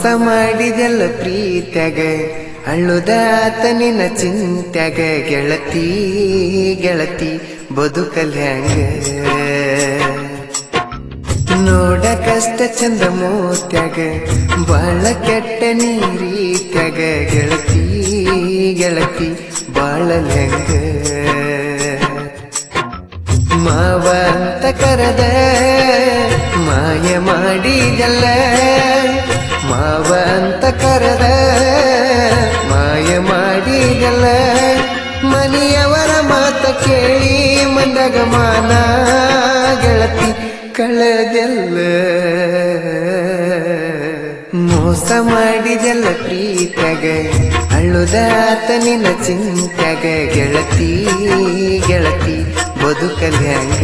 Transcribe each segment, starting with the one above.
ಮೋಸ ಮಾಡಿದೆಲ್ಲ ಪ್ರೀತ್ಯಾಗ ಅಳ್ಳುದಾತ ನಿನ್ನ ಚಿಂತ್ಯಾಗ ಗೆಳತಿ ಗೆಳತಿ ಬದುಕಲ್ ಹ್ಯಾಂಗ ನೋಡ ಕಷ್ಟ ಚಂದ ಮೋತ್ಯಾಗ ಬಾಳ ಕೆಟ್ಟ ನೀರೀತ್ಯಾಗ ಗೆಳತಿ ಗೆಳತಿ ಬಾಳ ಹೆಂಗ ಮಾವ ಅಂತ ಕರೆದ ಮಾಯ ಮಾಡಿದಲ್ಲ ಮಾವ ಅಂತ ಕರೆದ ಮಾಯ ಮಾಡಿದಲ್ಲ ಮನೆಯವರ ಮಾತ ಕೇಳಿ ಮಂದಗ ಮಾನ ಗೆಳತಿ ಕಳೆದೆಲ್ಲ ಮೋಸ ಮಾಡಿದೆಲ್ಲ ಪ್ರೀತ್ಯಾಗ ಅಳ್ಳುದಾತ ನಿನ್ನ ಚಿಂತ್ಯಾಗ ಗೆಳತಿ ಗೆಳತಿ ಬದುಕಲ್ ಹ್ಯಾಂಗ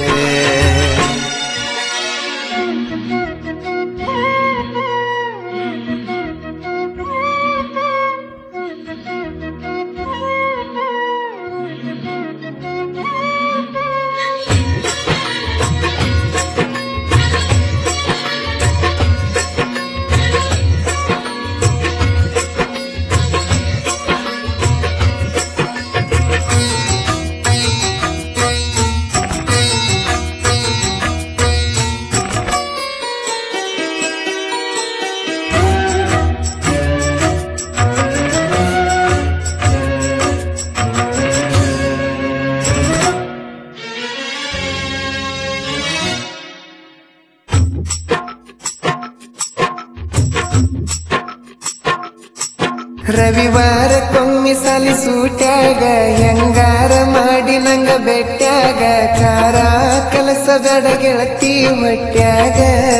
ರವಿವಾರ ಕೊಮ್ಮಿ ಸಾಲಿ ಸೂಟ್ಯಾಗ ಹೆಂಗಾರ ಮಾಡಿ ನಂಗ ಬೆಟ್ಟ್ಯಾಗ ಕಾರ ಕೆಲಸ ಬೇಡ ಗೆಳತಿ ಹೊಟ್ಯಾಗ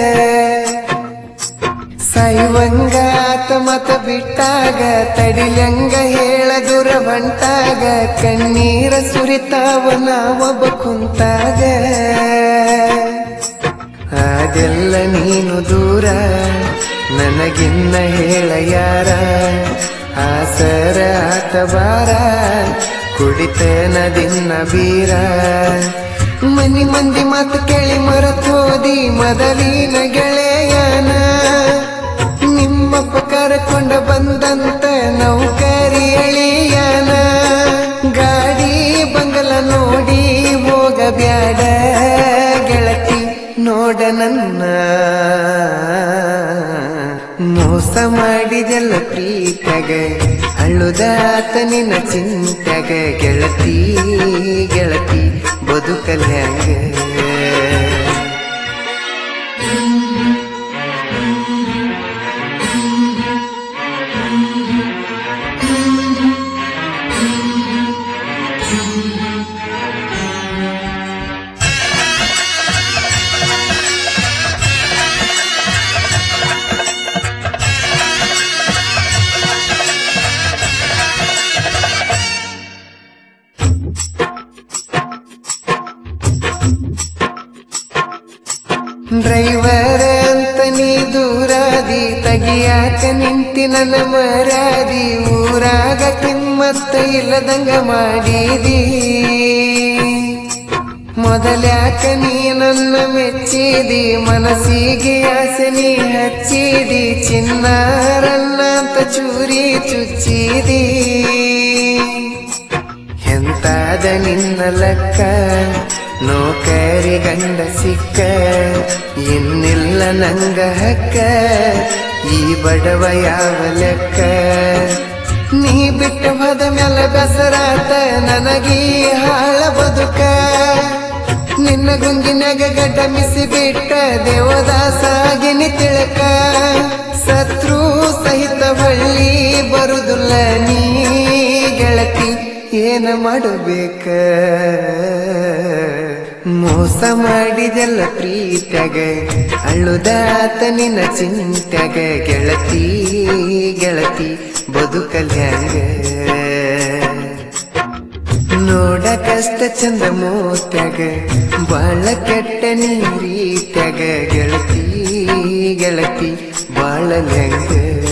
ಸಾಯುವಂಗಾತ ಮತ ಬಿಟ್ಟಾಗ ತಡಿಲಂಗ ಹೇಳ ದೂರ ಬಂಟಾಗ ಕಣ್ಣೀರ ಸುರಿತಾವ ನಾವೊಬ್ಬ ಕುಂತಾಗ ಅದೆಲ್ಲ ನೀನು ದೂರ ನನಗಿನ್ನ ಹೇಳ ಯಾರ ಆಸರ ಆತ ಬಾರ ಕುಡಿತನದಿನ್ನ ಬೀರ ಮನಿ ಮಂದಿ ಮಾತು ಕೇಳಿ ಮರತೋದಿ ಮೊದಲಿನ ಗೆಳೆಯನ ನಿಮ್ಮಪ್ಪ ಕರ್ಕೊಂಡ ಬಂದಂತ ನೌಕರಿ ಎಳಿಯನ ಗಾಡಿ ಬಂಗಲ ನೋಡಿ ಹೋಗಬ್ಯಾಡ ಗೆಳತಿ ನೋಡ ನನ್ನ ಮೋಸ ಮಾಡಿದೆಲ್ಲ ಪ್ರೀತ್ಯಾಗ ಅಳ್ಳುದಾತ ನಿನ್ನ ಚಿಂತ್ಯಾಗ ಗೆಳತಿ ಗೆಳತಿ ಬದುಕಲ್ ಹ್ಯಾಂಗ ಡ್ರೈವರ್ ಅಂತ ನೀ ದೂರಾದಿ ತಗಿಯಾಕ ನಿಂತಿ ನನ್ನ ಮರಾದಿ ಊರಾಗ ಕಿಮ್ಮತ್ತ ಇಲ್ಲದಂಗ ಮಾಡಿದಿ ಮೊದಲ್ಯಾಕ ನೀ ನನ್ನ ಮೆಚ್ಚಿದಿ ಮನಸ್ಸಿಗೆ ಆಸೆ ನೀ ಹಚ್ಚಿದಿ ಚಿನ್ನಾರನ್ನ ಅಂತ ಚೂರಿ ಚುಚ್ಚಿದಿ ಎಂತಾದ ನಿನ್ನ ಲೆಕ್ಕ ನೌಕರಿ ಗಂಡ ಸಿಕ್ಕ ಇನ್ನಿಲ್ಲ ನಂಗ ಹಕ್ಕ ಈ ಬಡವ ಯಾವ ಲೆಕ್ಕ ನೀ ಬಿಟ್ಟ ಹೋದ ಮೇಲೆ ಬೆಸರಾತ ನನಗೀ ಹಾಳ ಬದುಕ ನಿನ್ನ ಗುಂಗಿನಾಗ ಗಡ್ಡ ಮಿಸಿ ಬಿಟ್ಟ ದೇವದಾಸಾಗಿನಿ ತಿಳಕ ಸತ್ರು ಸಹಿತ ಬಳ್ಳಿ ಬರುದಿಲ್ಲ ನೀ ಗೆಳತಿ ಏನ ಮಾಡಬೇಕ ಮೋಸ ಮಾಡಿದೆಲ್ಲ ಪ್ರೀತ್ಯಾಗ ಅಳ್ಳುದಾತ ನಿನ್ನ ಚಿಂತ್ಯಾಗ ಗೆಳತಿ ಗೆಳತಿ ಬದುಕಲ್ ಹ್ಯಾಂಗ ನೋಡ ಕಷ್ಟ ಚಂದ ಮೋತ್ಯಾಗ ಬಾಳ ಕೆಟ್ಟ ನೀರೀತ್ಯಾಗ ಗೆಳತಿ ಗೆಳತಿ ಬಾಳ ಹೆಂಗ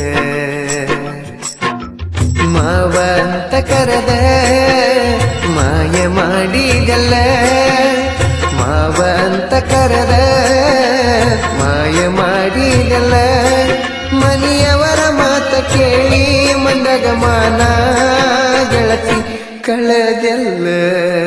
ಮಾವ ಅಂತ ಕರೆದ ಮಾಯ ಮಾಡಿದಲ್ಲ ಮಾವ ಅಂತ ಕರೆದ ಮಾಯ ಮಾಡಿದಲ್ಲ ಮನೆಯ ಜಗಮಾನ ಗೆಳತಿ ಕಳೆದೆಲ್ಲ